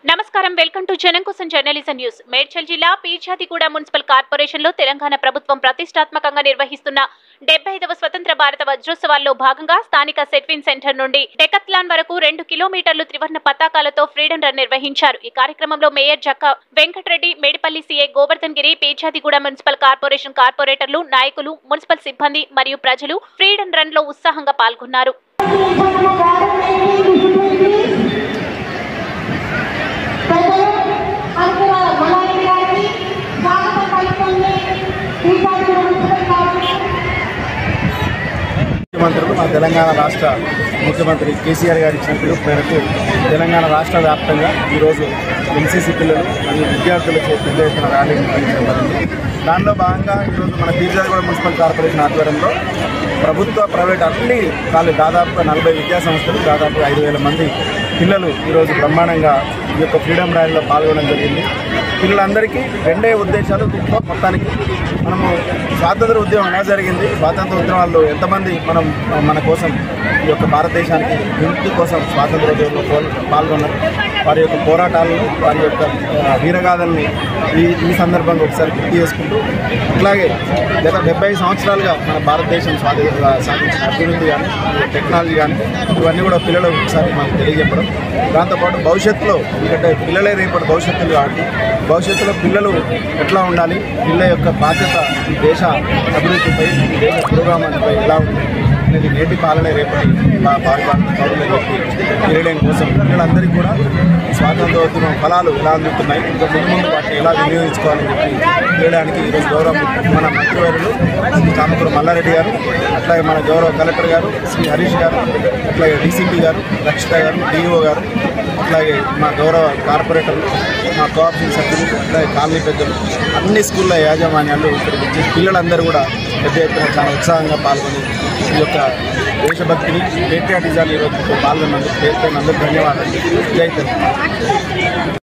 నమస్కారం welcome to జనం కోసం జర్నలిజం న్యూస్ మేడ్చల్ జిల్లా పీర్చాదిగూడ మున్సిపల్ కార్పొరేషన్ లో తెలంగాణ ప్రభుత్వం ప్రతిష్టాత్మకంగా నిర్వహిస్తున్న డెబ్బై ఐదవ స్వతంత్ర భారత వజ్రోత్సవాల్లో భాగంగా స్థానిక సెట్విన్ సెంటర్ నుండి డెకత్లాన్ వరకు రెండు కిలోమీటర్లు త్రివర్ణ పతాకాలతో ఫ్రీడమ్ రన్ నిర్వహించారు ఈ కార్యక్రమంలో mayor Jakka Venkata Reddy Medipally CA Govardhan Giri Peerzadiguda municipal corporation కార్పొరేటర్లు నాయకులు మున్సిపల్ సిబ్బంది మరియు ప్రజలు ఫ్రీడమ్ రన్ లో ఉత్సాహంగా పాల్గొన్నారు ప్రజలు అందులో మనోహర్ గారికి స్వాగతం పలుకుతుంది శ్రీకాకుళం మున్సిపల్ కార్పొరేషన్ ముఖ్యమంత్రులు మా తెలంగాణ రాష్ట్ర ముఖ్యమంత్రి కేసీఆర్ గారు ఇచ్చిన పిలుపు మేరకు తెలంగాణ రాష్ట్ర వ్యాప్తంగా ఈరోజు ఎన్సీసీ పిల్లలు మరియు విద్యార్థులు చే పెద్ద ఎత్తున ర్యాలీ నిర్వహించడం జరిగింది దానిలో భాగంగా ఈరోజు మన పీర్జాదిగూడ మున్సిపల్ కార్పొరేషన్ ఆధ్వర్యంలో ప్రభుత్వ ప్రైవేట్ అన్ని కాలేజ్ దాదాపుగా నలభై విద్యా సంస్థలు దాదాపు ఐదు వేల మంది పిల్లలు ఈరోజు బ్రహ్మాండంగా ఈ యొక్క ఫ్రీడమ్ ర్యాలీలో పాల్గొనడం జరిగింది పిల్లలందరికీ రెండే ఉద్దేశాలు దీంట్లో మొత్తానికి మనము స్వాతంత్ర ఉద్యమం ఎలా జరిగింది స్వాతంత్ర ఉద్యమాల్లో ఎంతమంది మనం మన కోసం ఈ యొక్క భారతదేశానికి విముక్తి కోసం స్వాతంత్ర ఉద్యమంలో పోల్- పాల్గొన్నారు వారి యొక్క పోరాటాలను వారి యొక్క ఆ, వీరగాథల్ని ఈ ఈ సందర్భంగా ఒకసారి గుర్తు చేసుకుంటూ అట్లాగే గత డెబ్బై సంవత్సరాలుగా మన భారతదేశం స్వాధీ సాధించిన అభివృద్ధి కానీ టెక్నాలజీ కానీ ఇవన్నీ కూడా పిల్లలకు ఒకసారి మనకు తెలియజెప్పడం దాంతోపాటు భవిష్యత్తులో ఎందుకంటే పిల్లలే రేపటి భవిష్యత్తులు కాబట్టి భవిష్యత్తులో పిల్లలు ఎట్లా ఉండాలి పిల్లల యొక్క బాధ్యత ఈ దేశ అభివృద్ధిపై ఈ దేశ పురోగమనపై ఎలా ఉంది అనేది నేటి పాలనే రేపటి భా- భారత పౌరులకు తెలియడం కోసం పిల్లలందరికీ కూడా ఈ స్వాతంత్రోద్యమం ఫలాలు ఎలా అందుతున్నాయి ఇంకా ముందు ముందు వాటిని ఎలా వినియోగించుకోవాలని చెప్పి తెలియడానికి ఈరోజు గౌరవ మన మంత్రివర్యులు శ్రీ చామకూరు మల్లారెడ్డి గారు అట్లాగే మన గౌరవ కలెక్టర్ గారు శ్రీ హరీష్ గారు అట్లాగే డీసీపీ గారు రక్షిత గారు డిఓ గారు అట్లాగే మా గౌరవ కార్పొరేటర్లు మా కోఆపరేటివ్ సభ్యులు అట్లాగే కాలనీ పెద్దలు అన్ని స్కూళ్ళ యాజమాన్యాలు ఇక్కడికి వచ్చి పిల్లలందరూ కూడా పెద్ద ఎత్తున చాలా ఉత్సాహంగా పాల్గొని ఈ యొక్క దేశభక్తిని పేట్రియాటిజాన్ని ఈరోజు పాల్గొన్నందుకు పేర్కొన్నందుకు ధన్యవాదాలు జై తెలంగాణ